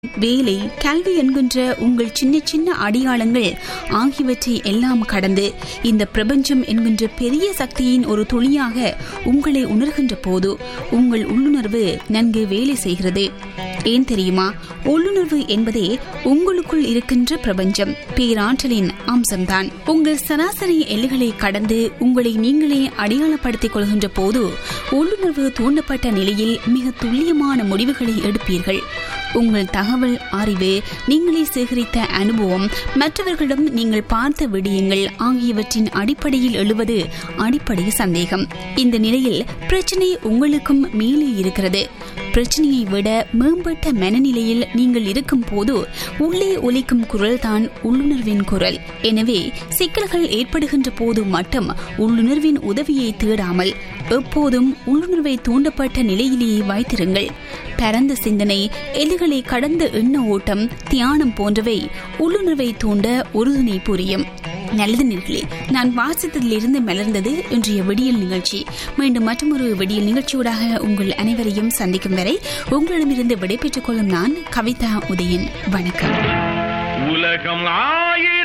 வேலை கல்வி என்கின்ற உங்கள் சின்ன சின்ன அடையாளங்கள் ஆகியவற்றை எல்லாம் கடந்து இந்த பிரபஞ்சம் என்கின்ற பெரிய சக்தியின் ஒரு துளியாக உங்களை உணர்கின்ற போது உங்கள் உள்ளுணர்வு நன்கு வேலை செய்கிறது ஏன் தெரியுமா உள்ளுணர்வு என்பதே உங்களுக்குள் இருக்கின்ற பிரபஞ்சம் பேராற்றலின் அம்சம்தான் உங்கள் சராசரி எல்லைகளை கடந்து உங்களை நீங்களே அடையாளப்படுத்திக் கொள்கின்ற போது உள்ளுணர்வு தூண்டப்பட்ட நிலையில் மிக துல்லியமான முடிவுகளை எடுப்பீர்கள் உங்கள் தகவல் அறிவு நீங்களே சேகரித்த அனுபவம் மற்றவர்களிடம் நீங்கள் பார்த்த விடயங்கள் ஆகியவற்றின் அடிப்படையில் எழுவது அடிப்படை சந்தேகம் இந்த நிலையில் பிரச்சனை உங்களுக்கும் மேலே இருக்கிறது பிரச்சனையை விட மேம்பட்ட மனநிலையில் நீங்கள் இருக்கும் போது உள்ளே ஒலிக்கும் குரல் தான் உள்ளுணர்வின் குரல் எனவே சிக்கல்கள் ஏற்படுகின்ற போது மட்டும் உள்ளுணர்வின் உதவியை தேடாமல் எப்போதும் உள்ளுணர்வை தூண்டப்பட்ட நிலையிலேயே வைத்திருங்கள் பரந்த சிந்தனை எல்லைகளை கடந்த எண்ண ஓட்டம் தியானம் போன்றவை உள்ளுணர்வை தூண்ட உறுதுணை புரியும் நல்லது நேர்களே நான் வாசித்ததிலிருந்து மலர்ந்தது இன்றைய விடியல் நிகழ்ச்சி மீண்டும் மற்றொரு விடியல் நிகழ்ச்சியூடாக உங்கள் அனைவரையும் சந்திக்கும் வரை உங்களிடமிருந்து விடைபெற்றுக் கொள்ளும் நான் கவிதா உதயன் வணக்கம் உலகம் ஆயிரம்